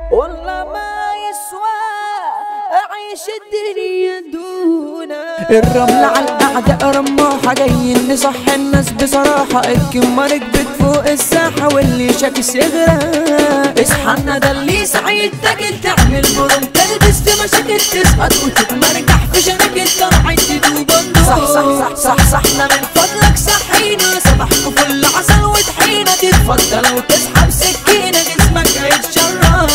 والله ما يسوى أعيش الدنيا دونك الرمل على الأعداء رماحة جايين نصح الناس بصراحة الكمة ركبت فوق الساحة واللي شاكس يغرق اصحى ده اللي سعيد تاكل تعمل برم تلبس في مشاكل تسقط وتتمرجح في شراكل طلعت تدوب صح صح صح صح صحنا من فضلك صحينا سبحكوا فل عسل وطحينة تتفضل وتسحب سكينة جسمك هيتشرح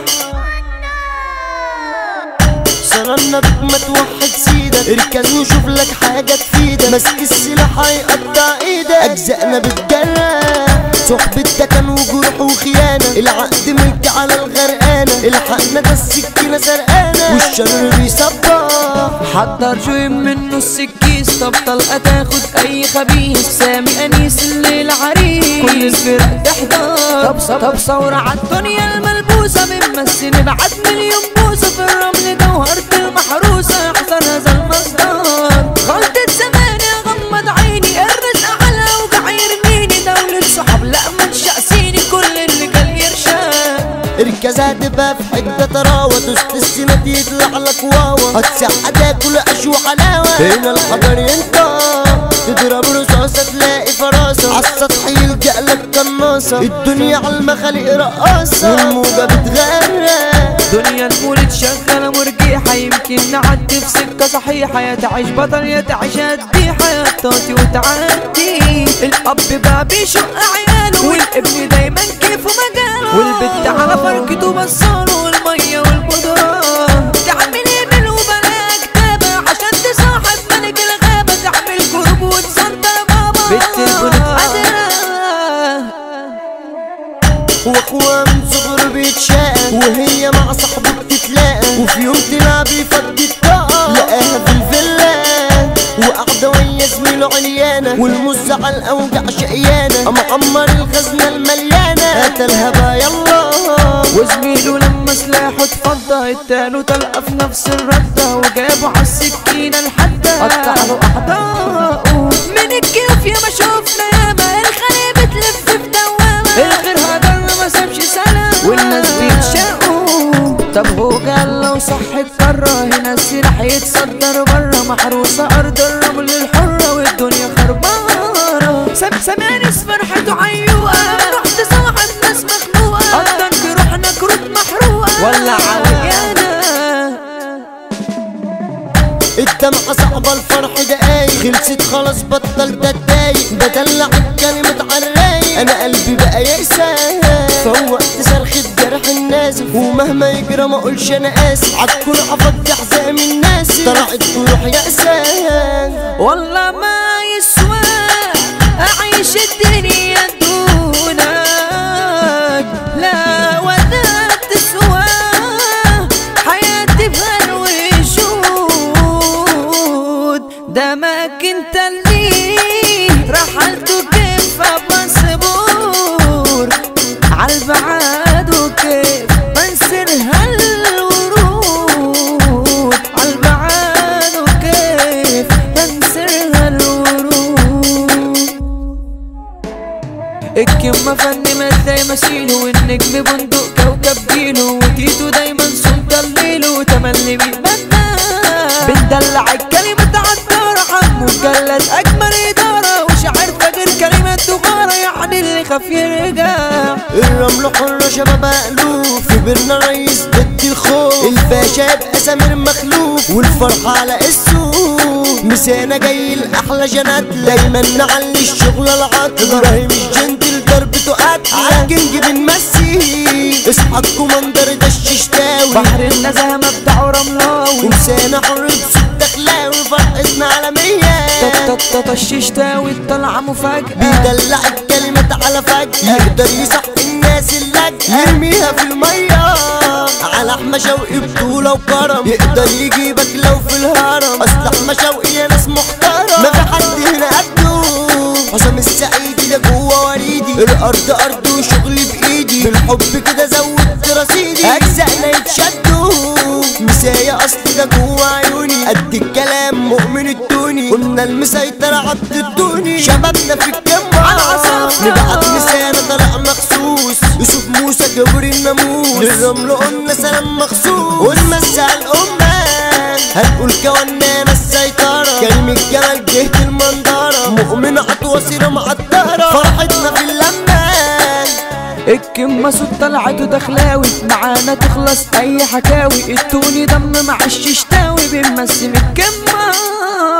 صرنا بك ما توحد سيدك اركز وشوف لك حاجة تفيدك ماسك السلاح هيقطع ايدك اجزائنا بتجرح صحبة ده كان وجروح وخيانة العقد ملك على الغرقانة الحقنا ده السكينة سرقانة والشر بيصبح حضر شوي منه السكيس طب طلقة تاخد أي خبيث سامي أنيس الليل عريس كل الفرق تحضر طب طب ثورة عالدنيا الملبوسة بنمثل نبعت مليون بوسة في الرمل جوهرة المحروسة احذر هذا المصدر غلطة زمان غمض عيني الرزق على وجع يرميني دولة صحاب لا ما تشقسيني كل اللي كان يرشاد اركز هتبقى في حتة طراوة دوست السنة دي يطلع لك واوا هتسع تاكل عيش وحلاوة هنا الحجر ينطق تضرب رصاصة تلاقي فراسة عالسطح يلجأ لك قناصة الدنيا عالمخالق رقاصة والموجة بتغرق دنيا المولد شغالة مرجيحة يمكن نعدي في سكة صحيحة يا تعيش بطل يا تعيش هديحة يا طاطي وتعدي الأب بقى بيشق عياله والابن دايما كيفه مجاله والبت على فركته بصاله والمية والبودرة تعمل ايميل وبلا كتابة عشان تصاحب ملك الغابة تعمل جروب وتصدر بابا بنت البنت قادرة واخوها من صغره بيتشاقى وهي مع صاحبه بتتلاقى وفي يوم تلعب يفضي الطاقة لقاها في الفيلا وقاعدة ويا زميله عليانة والمز على الأوجع شقيانة أما عمر الخزنة المليانة قتلها بقى يلا وزميله لما سلاحه اتفضى اداله طلقه في نفس الردة وجابه عالسكينة الحادة قطع له أعضاءه من الكيوف يا ما شفنا ياما الخلية بتلف في دوامة الغير هدر ما سابش سلام والناس بيتشاقوا طب هو قال لو صح اتكرر هنا السلاح يتصدر برا محروسة أرض الرمل الحرة والدنيا خربانة سام سامعني فرحته عيوقة رحت صاحب ناس مخنوقة قدرك روحنا كروت محروقة ولا عليانا الدمعة صعبة الفرح دقايق خلصت خلاص بطلت اتضايق بدلع الكلمة عالرايق انا قلبي بقى يأسى فوقت صرخة جرح النازف ومهما يجرى ما اقولش انا اسف عالكل عفض حزام الناس طلعت بروح يأسى والله ما يسوى أعيش الدنيا دونك لا ولا تسوى حياتي بهالوجود دمك انت اللي رحلت كيف بصبور عالبعاد وكيف بنسر هالورود عالبعاد وكيف بنسر هالورود الكلمة فن مادة مثيله والنجم بندق كوكب جيله وتيتو دايما صوت الليل وتملي بيتمنى بندلع الكلمة عالدارة حمو مجلد أجمل إدارة وشعر فجر كلمة دغارة يعني اللي خاف يرجع الرمل حرة شباب ألوف كبرنا رئيس ضد الخوف الباشا يبقى سمير مخلوف والفرحة على السوق مسانا جاي الأحلى جنات دايما نعلي الشغل العطل إبراهيم الجندل ضربته قتل عالجنج بنمسي اصحى الكوماندر ده الششتاوي بحر النزاهة مبدعه رملاوي ومسانا حر بصوت دخلاوي فرحتنا عالمية الششتاوي الطلعة مفاجأة بيدلع الكلمة على فجأة يقدر يصح الناس اللجأة يرميها في المية على أحمى شوقي بطولة وكرم يقدر يجيبك لو في الهرم أصل أحمى شوقي يا ناس محترم ما في حد هنا قده حسام السعيدي ده جوه وريدي الأرض أرض وشغلي بإيدي بالحب كده زودت رصيدي أجزائنا يتشدوا مسايا أصل ده جوه عيوني قد الكلام مؤمن التوني قلنا المسيطر عبد الدوني شبابنا في الجمعة على عصافنا. نبعت مسانا طلع مخصوص يشوف موسى جبر الناموس للرمل قلنا سلام مخصوص ونمسي على الأمة هنقول كوننا السيطرة كلمة جمال جهة المنظرة مؤمن عطوة معطرة فرحتنا في اللمة الكمة صوت طلعته دخلاوي معانا تخلص اي حكاوي التوني دم مع الششتاوي بنمسم الكمة